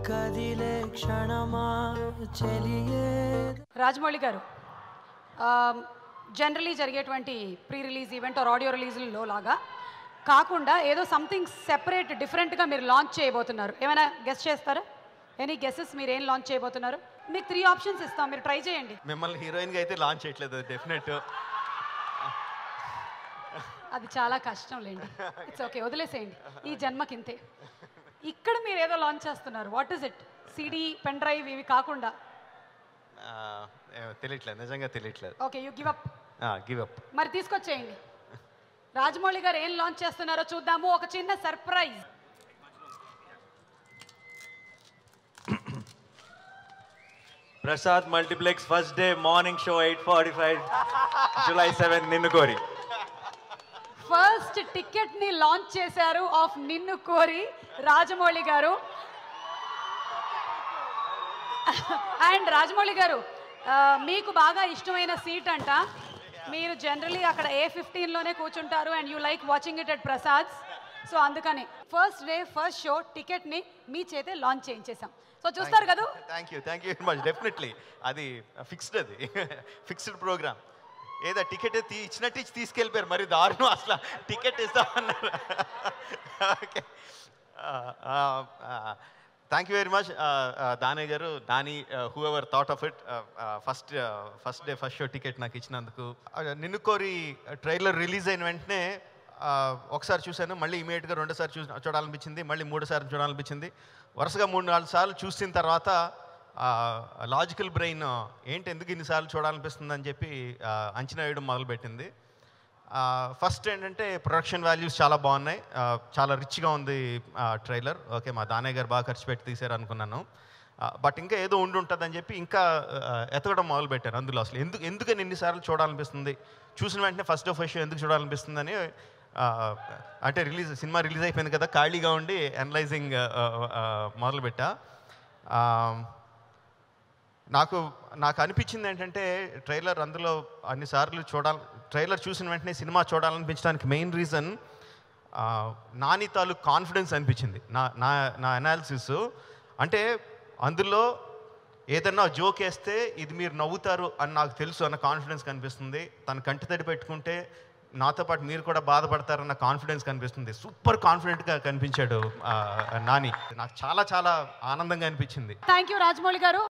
కదిలే క్షణమా చెలియే రాజమౌళి గారు జనరలీ జరిగేటువంటి pre release event or audio రిలీజ్లో లాగా కాకుండా ఏదో సంథింగ్ సెపరేట్ డిఫరెంట్గా మీరు లాంచ్ చేయబోతున్నారు ఏమైనా గెస్ట్ చేస్తారా ఎనీ గెసెస్ మీరు ఏం లాంచ్ చేయబోతున్నారు మీకు త్రీ ఆప్షన్స్ ఇస్తాం మీరు ట్రై చేయండి మిమ్మల్ని హీరోయిన్గా అయితే లాంచ్ చేయట్లేదు డెఫినెట్ అది చాలా కష్టం లేండి ఇట్స్ ఓకే వదిలేసేయండి ఈ జన్మకింతే ఇక్కడ మీరు ఏదో లాంచ్ చేస్తున్నారు what is it CD pen drive ఇవి కాకుండా తెలియట్లేదు నిజంగా తెలియట్లేదు okay you give up give up మరి తీసుకొచ్చేయండి రాజమౌళి గారు ఏం లాంచ్ చేస్తున్నారో చూద్దాము ఒక చిన్న surprise Prasad multiplex first day morning show eight forty five July seven Ninnu Kori first ticket ని లాంచ్ చేశారు ఆఫ్ నిన్ను కోరి రాజమౌళి గారు అండ్ రాజమౌళి గారు ఆ, మీకు బాగా ఇష్టమైన సీట్ అంట మీరు జనరలీ అక్కడ ఏ ఫిఫ్టీన్లోనే కూర్చుంటారు and you like watching it at Prasad's so అందుకని ఫస్ట్ డే ఫస్ట్ షో టికెట్ని మీ చేతే లాంచ్ చేయించేసాం సో చూస్తారు కదా thank you thank you very much definitely అది ఫిక్స్డ్ అది ఫిక్స్డ్ ప్రోగ్రామ్ ఏదో టికెట్ తీ ఇచ్చినట్టు ఇచ్చి తీసుకెళ్ళిపోయారు మరి దారుణం అసలు టికెట్ ఇస్తామన్నారు okay thank you very much దాని గారు దాని whoever thought of it first first day first show ticket నాకు ఇచ్చినందుకు Uh, నిన్ను కోరి ట్రైలర్ రిలీజ్ అయిన వెంటనే uh, ఒకసారి చూశాను మళ్ళీ ఇమీడియట్గా రెండోసారి చూ చూడాలనిపించింది మళ్ళీ మూడోసారి చూడాలనిపించింది వరుసగా మూడు నాలుగు సార్లు చూసిన తర్వాత లాజికల్ బ్రెయిన్ ఏంటి ఎందుకు ఇన్నిసార్లు చూడాలనిపిస్తుంది అని చెప్పి ఆ, అంచనా వేయడం మొదలుపెట్టింది ఫస్ట్ ఏంటంటే ప్రొడక్షన్ వాల్యూస్ చాలా బాగున్నాయి ఆ, చాలా రిచ్గా ఉంది ట్రైలర్ ఓకే మా దానయ్య గారు బాగా ఖర్చు పెట్టి తీశారు అనుకున్నాను బట్ ఇంకా ఏదో ఉండి ఉంటుందని చెప్పి ఇంకా ఆ, ఎతకడం మొదలు పెట్టాను అందులో అసలు ఎందుకు ఎందుకని ఎన్నిసార్లు చూడాలనిపిస్తుంది చూసిన వెంటనే ఫస్ట్ ఆఫ్ ఫస్ట్ ఎందుకు చూడాలనిపిస్తుందని ఆ, అంటే రిలీజ్ సినిమా రిలీజ్ అయిపోయింది కదా ఖాళీగా ఉండి అనలైజింగ్ మొదలుపెట్టా ఆ, నాకు నాకు అనిపించింది ఏంటంటే ట్రైలర్ అందులో అన్నిసార్లు చూడాలి ట్రైలర్ చూసిన వెంటనే సినిమా చూడాలనిపించడానికి మెయిన్ రీజన్ నాని తాలూకు కాన్ఫిడెన్స్ అనిపించింది నా నా నా అనాలిసిస్ అంటే అందులో ఏదన్నా జోక్ వేస్తే ఇది మీరు నవ్వుతారు అని నాకు తెలుసు అన్న కాన్ఫిడెన్స్ కనిపిస్తుంది తను కంటి తడి పెట్టుకుంటే నాతో పాటు మీరు కూడా బాధపడతారన్న కాన్ఫిడెన్స్ కనిపిస్తుంది సూపర్ కాన్ఫిడెంట్గా కనిపించాడు ఆ, నాని నాకు చాలా చాలా ఆనందంగా అనిపించింది థ్యాంక్ యూ రాజమౌళి గారు